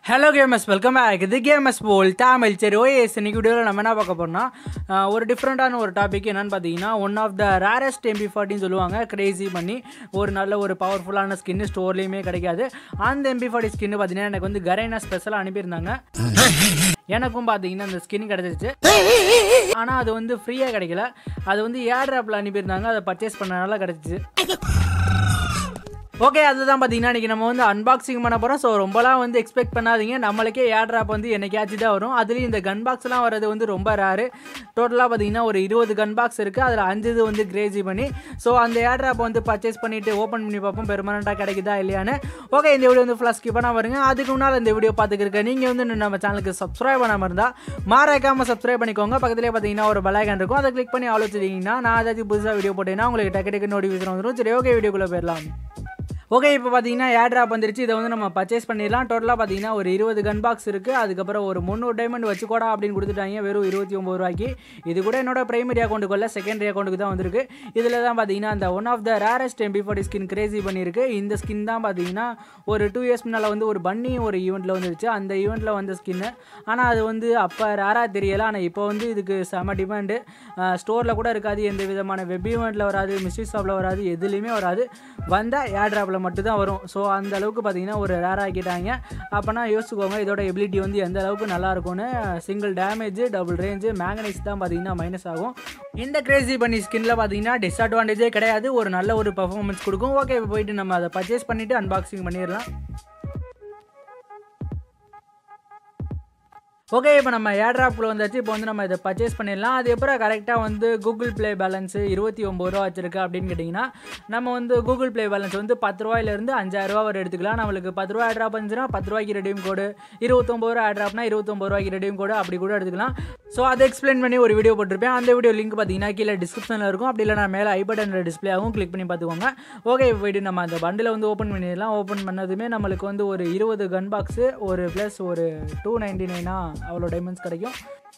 hello games welcome back இது games போல் தமிழ் சரி ஓஎஸ் இன்னைக்கு வீடியோவில் நம்ம என்ன பார்க்க போறோம்னா ஆஹ், ஒரு டிஃப்ரெண்ட்டான ஒரு டாபிக் என்னன்னு பார்த்தீங்கன்னா one of the rarest MP ஃபார்ட்டின்னு சொல்லுவாங்க கிரேசி பண்ணி ஒரு நல்ல ஒரு பவர்ஃபுல்லான ஸ்கின்னு ஸ்டோர்லேயுமே கிடைக்காது அந்த எம்பி ஃபார்ட்டி ஸ்கின்னு பார்த்தீங்கன்னா எனக்கு வந்து கரைனா ஸ்பெஷலாக அனுப்பியிருந்தாங்க எனக்கும் பார்த்தீங்கன்னா அந்த ஸ்கின் கிடச்சிருச்சு ஆனால் அது வந்து ஃப்ரீயாக கிடைக்கல அது வந்து ஏர் ஆப்பில் அனுப்பியிருந்தாங்க அதை பர்ச்சேஸ் பண்ணனால கிடச்சிச்சு ஓகே அதுதான் பார்த்தீங்கன்னா இன்றைக்கி நம்ம வந்து அன்பாக்சிங் பண்ண போகிறோம் ஸோ ரொம்பலாம் வந்து எக்ஸ்பெக்ட் பண்ணாதீங்க நம்மளுக்கே ஏர் ட்ராப் வந்து என்னைக்காச்சும் தான் வரும் அதுலேயும் இந்த கன் பாக்ஸ்லாம் வர்றது வந்து ரொம்ப ரேரு டோட்டலாக பார்த்தீங்கன்னா ஒரு இருபது கன் பாக்ஸ் இருக்குது அதில் அஞ்சு இது வந்து கிரேசி பண்ணி ஸோ அந்த ஏர் ட்ராப் வந்து பர்ச்சேஸ் பண்ணிவிட்டு ஓப்பன் பண்ணி பார்ப்போம் பெர்மனண்ட்டாக கிடைக்குதா இல்லையான்னு ஓகே இந்த வீடியோ வந்து ஃபுல்லாக ஸ்கிப் பண்ண வருங்க அதுக்கு முன்னால் இந்த வீடியோ பார்த்துக்கிருக்க நீங்கள் வந்து இன்னும் நம்ம சேனலுக்கு சப்ஸ்கிரைப் பண்ணாமல் இருந்தால் மறக்காமல் சப்ஸ்கிரைப் பண்ணிக்கோங்க பக்கத்துலேயே பார்த்தீங்கன்னா ஒரு பெலைக்கன் இருக்கும் அதை கிளிக் பண்ணி ஆலோசிச்சிங்கன்னா நான் ஏதாச்சும் புதுசாக வீடியோ போட்டேன்னா உங்களுக்கு டக்கு டக்கு நோட்டிஃபிகேஷன் வந்துடும் சரி ஓகே வீடியோக்குள்ளே போயிடலாம் ஓகே இப்போ பார்த்தீங்கன்னா ஏர் ட்ராப் வந்துருச்சு இதை வந்து நம்ம பர்ச்சேஸ் பண்ணிடலாம் டோட்டலாக பார்த்தீங்கன்னா ஒரு இருபது கன் பாக்ஸ் இருக்குது அதுக்கப்புறம் ஒரு முந்நூறு டைமண்ட் வச்சுக்கோடா அப்படின்னு கொடுத்துட்டாங்க வெறும் இருபத்தி ஒம்பது ரூபாய்க்கு இது கூட என்னோட பிரைமரி அக்கௌண்ட்டுக்கு இல்லை செகண்டரி அக்கௌண்ட்டுக்கு தான் வந்திருக்கு இதில் தான் பார்த்தீங்கன்னா அந்த one of the rarest MP forty skin crazy பண்ணியிருக்கு இந்த ஸ்கின் தான் பார்த்தீங்கன்னா ஒரு டூ இயர்ஸ் முன்னால் வந்து ஒரு பன்னி ஒரு ஈவெண்ட்டில் வந்துருச்சு அந்த ஈவெண்ட்டில் வந்த ஸ்கின்னு ஆனால் அது வந்து அப்போ ரேராக தெரியல ஆனால் இப்போ வந்து இதுக்கு செம டிமாண்டு ஸ்டோரில் கூட இருக்காது எந்த விதமான வெப் ஈவெண்ட்டில் வராது மிஸ்ட்ரி ஷாப்பில் வராது எதுலேயுமே வராது வந்தால் ஏர் ட்ராப்பில் மட்டும்தான் வரும் ஸோ அந்த அளவுக்கு பார்த்தீங்கன்னா ஒரு ரேர் ஆக்கிட்டாங்க அப்போனா யோசிச்சுக்கோங்க இதோட எபிலிட்டி வந்து எந்த அளவுக்கு நல்லா இருக்கும்னு சிங்கிள் டேமேஜ் டபுள் ரேஞ்சு மேங்கனைஸ் தான் பார்த்தீங்கன்னா மைனஸ் ஆகும் இந்த கிரேசி பண்ணி ஸ்கின்ல பார்த்தீங்கன்னா டிஸ்அட்வான்டேஜே கிடையாது ஒரு நல்ல ஒரு பர்ஃபார்மன்ஸ் கொடுக்கும் ஓகே இப்போ போயிட்டு நம்ம அதை பர்ச்சேஸ் பண்ணிவிட்டு அன்பாக்சிங் பண்ணிடலாம் ஓகே இப்போ நம்ம ஏர்ட்ராப்பில் வந்தாச்சு இப்போ வந்து நம்ம இதை பர்ச்சேஸ் பண்ணிடலாம் அது எப்பறம் கரெக்டாக வந்து கூகுள் ப்ளே பேலன்ஸு இருபத்தி ஒம்பது ரூபா வச்சிருக்கு அப்படின்னு கேட்டிங்கன்னா நம்ம வந்து கூகுள் ப்ளே பேலன்ஸ் வந்து பத்து ரூபாயிலேருந்து அஞ்சாயிரரூவா வரை எடுத்துக்கலாம் நம்மளுக்கு பத்து ரூபா ஆட்ராப் இருந்துச்சுன்னா பத்து ரூபாய்க்கு ரெடியும் கோடு இருபத்தொம்பது ரூபா ஆட்ராப்னா இருபத்தொம்பது ரூபாய்க்கு ரெடியும் கோடு அப்படி கூட எடுத்துக்கலாம் ஸோ அதை எக்ஸ்பிளைன் பண்ணி ஒரு வீடியோ போட்டிருப்பேன் அந்த வீடியோ லிங்க் பார்த்தீங்கன்னா கீழே டிஸ்கிரிப்ஷனில் இருக்கும் அப்படி இல்லைனா மேலே ஐ பட்டனில் டிஸ்பிளே ஆகும் கிளிக் பண்ணி பார்த்துக்கோங்க ஓகே இப்போ போயிட்டு நம்ம அந்த பண்டில் வந்து ஓப்பன் பண்ணிடலாம் ஓப்பன் பண்ணதுமே நம்மளுக்கு வந்து ஒரு இருபது கன் பாக்ஸு ஒரு ப்ளஸ் ஒரு டூ நைன்டி நைனா அவ்வளோ டைமண்ட்ஸ் கிடைக்கும்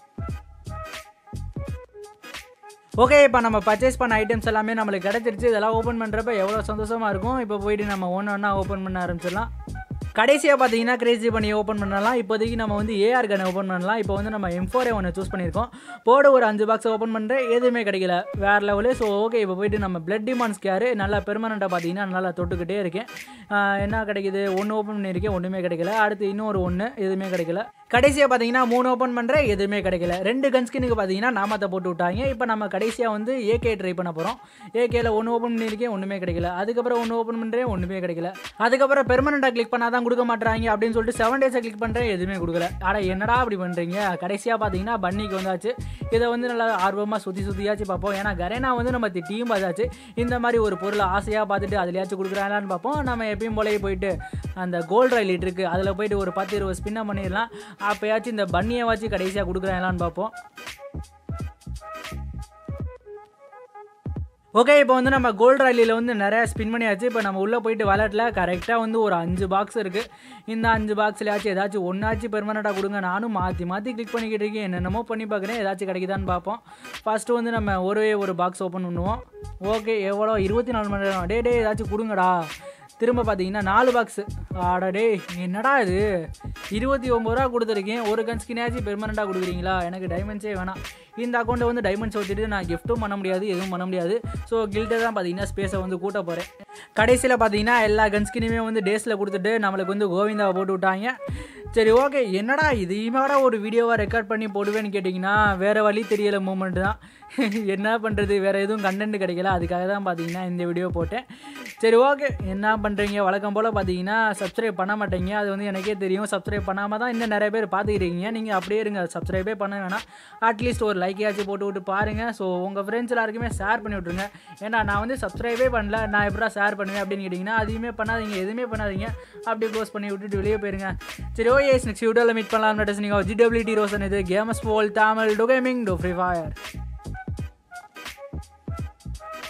ஓகே இப்போ நம்ம பர்ச்சேஸ் பண்ண ஐட்டம்ஸ் எல்லாமே நம்மளுக்கு கிடச்சிருச்சு இதெல்லாம் ஓப்பன் பண்ணுறப்ப எவ்வளோ சந்தோஷமாக இருக்கும் இப்போ போயிட்டு நம்ம ஒன்று ஒன்றா ஓப்பன் பண்ண ஆரம்பிச்சிடலாம் கடைசியாக பார்த்தீங்கன்னா கிரேசி பண்ணி ஓப்பன் பண்ணலாம் இப்போதைக்கு நம்ம வந்து ஏஆர் கனை ஓப்பன் பண்ணலாம் இப்போ வந்து நம்ம எம் ஃபோரே ஒன்று சூஸ் பண்ணியிருக்கோம் போட ஒரு அஞ்சு பாக்ஸ் ஓப்பன் பண்ணுறேன் எதுவுமே கிடைக்கல வேறு லெவலு ஸோ ஓகே இப்போ போயிட்டு நம்ம பிளட் டிமான்ஸ் கேரு நல்லா பெர்மனண்ட்டாக பார்த்தீங்கன்னா நல்லா தொட்டுக்கிட்டே இருக்கேன் ஆஹ் என்ன கிடைக்குது ஒன்று ஓப்பன் பண்ணியிருக்கேன் ஒன்றுமே கிடைக்கல அடுத்து இன்னொரு ஒன்று எதுவுமே கிடைக்கல கடைசியாக பார்த்தீங்கன்னா மூணு ஓப்பன் பண்ணுறேன் எதுவுமே கிடைக்கல ரெண்டு கன்ஸ்கினுக்கு பார்த்தீங்கன்னா நாமத்தை போட்டு விட்டாங்க இப்போ நம்ம கடைசியாக வந்து ஏகே ட்ரை பண்ண போகிறோம் ஏகேல ஒன்று ஓப்பன் பண்ணியிருக்கேன் ஒன்றுமே கிடைக்கல அதுக்கப்புறம் ஒன்று ஓப்பன் பண்ணுறேன் ஒன்றுமே கிடைக்கல அதுக்கப்புறம் பெர்மனெண்ட்டாக கிளிக் பண்ணால் தான் கொடுக்க மாட்டாங்க அப்படின்னு சொல்லிட்டு செவன் டேஸை கிளிக் பண்ணுறேன் எதுவுமே கொடுக்கல அட என்னடா அப்படி பண்ணுறீங்க கடைசியாக பார்த்தீங்கன்னா பன்னிக்கு வந்தாச்சு இதை வந்து நல்லா ஆர்வமாக சுற்றி சுற்றியாச்சும் பார்ப்போம் ஏன்னா கரேனா வந்து நம்ம டீம் பார்த்தாச்சு இந்த மாதிரி ஒரு பொருளை ஆசையாக பார்த்துட்டு அதுலையாச்சும் கொடுக்குறாங்களான்னு பார்ப்போம் நம்ம எப்பயும் போலயே போயிட்டு அந்த கோல்ட் ரயில் இருக்குது அதில் போயிட்டு ஒரு பத்து இருபது ஸ்பின்னை பண்ணிடலாம் அப்போயாச்சும் இந்த பன்னியை வச்சு கடைசியாக கொடுக்குறாங்களான்னு பார்ப்போம் ஓகே இப்போ வந்து நம்ம கோல்ட் ராலியில் வந்து நிறைய ஸ்பின் பண்ணியாச்சு இப்போ நம்ம உள்ளே போயிட்டு வாலெட்டில் கரெக்டாக வந்து ஒரு அஞ்சு பாக்ஸ் இருக்குது இந்த அஞ்சு பாக்ஸ்லையாச்சும் ஏதாச்சும் ஒன்றாச்சும் பெர்மனெண்ட்டாக கொடுங்க நானும் மாற்றி மாற்றி கிளிக் பண்ணிக்கிட்டு இருக்கேன் என்னென்னமோ பண்ணி பார்க்குறேன் ஏதாச்சும் கிடைக்குதான்னு பார்ப்போம் ஃபஸ்ட்டு வந்து நம்ம ஒரே ஒரு பாக்ஸ் ஓப்பன் பண்ணுவோம் ஓகே எவ்வளோ இருபத்தி நாலு மணி நேரம் டே டே ஏதாச்சும் கொடுங்கடா திரும்ப பார்த்தீங்கன்னா நாலு பாக்ஸு ஆடடே என்னடா இது இருபத்தி ஒம்பது ரூபா கொடுத்துருக்கேன் ஒரு கன் ஸ்கினாச்சும் பெர்மனெண்ட்டாக கொடுக்குறீங்களா எனக்கு டைமண்ட்ஸே வேணாம் இந்த அக்கௌண்ட்டை வந்து டைமண்ட்ஸ் வச்சுட்டு நான் கிஃப்ட்டும் பண்ண முடியாது எதுவும் பண்ண முடியாது ஸோ கில்ட்டை தான் பார்த்தீங்கன்னா ஸ்பேஸை வந்து கூட்ட போகிறேன் கடைசியில் பார்த்தீங்கன்னா எல்லா கன் ஸ்கினுமே வந்து டேஸில் கொடுத்துட்டு நம்மளுக்கு வந்து கோவிந்தாவை போட்டு விட்டாங்க சரி ஓகே என்னடா இதையுமாடா ஒரு வீடியோவாக ரெக்கார்ட் பண்ணி போடுவேன்னு கேட்டிங்கன்னா வேறு வழி தெரியல மூமெண்ட் தான் என்ன பண்ணுறது வேறு எதுவும் கண்டென்ட் கிடைக்கல அதுக்காக தான் பார்த்தீங்கன்னா இந்த வீடியோ போட்டேன் சரி ஓகே என்ன பண்ணுறீங்க வழக்கம் போல் பார்த்தீங்கன்னா சப்ஸ்கிரைப் பண்ண மாட்டீங்க அது வந்து எனக்கே தெரியும் சப்ஸ்கிரைப் பண்ணாமல் தான் இன்னும் நிறைய பேர் பார்த்துக்கிறீங்க நீங்கள் அப்படியே இருங்க சப்ஸ்கிரைபே பண்ண வேணாம் அட்லீஸ்ட் ஒரு லைக்கையாச்சும் போட்டு விட்டு பாருங்கள் ஸோ உங்கள் ஃப்ரெண்ட்ஸ் எல்லாருக்குமே ஷேர் பண்ணி விட்ருங்க ஏன்னா நான் வந்து சப்ஸ்கிரைபே பண்ணல நான் எப்படா ஷேர் பண்ணுவேன் அப்படின்னு கேட்டிங்கன்னா அதையுமே பண்ணாதீங்க எதுவுமே பண்ணாதீங்க அப்படியே க்ளோஸ் பண்ணி விட்டுட்டு வெளியே போயிருங்க சரி ஓகே நெக்ஸ்ட் வீடியோவில் மீட் பண்ணலாம் நட்டஸ் நீங்கள் ஜிடபிள்யூடி ரோசன் இது கேமஸ் போல் Tamil to gaming to free fire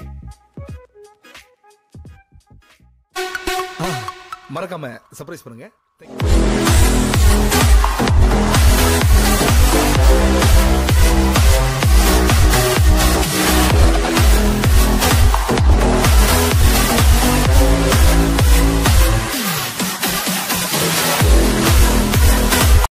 மறக்காம சர்ப்ரைஸ் பண்ணுங்க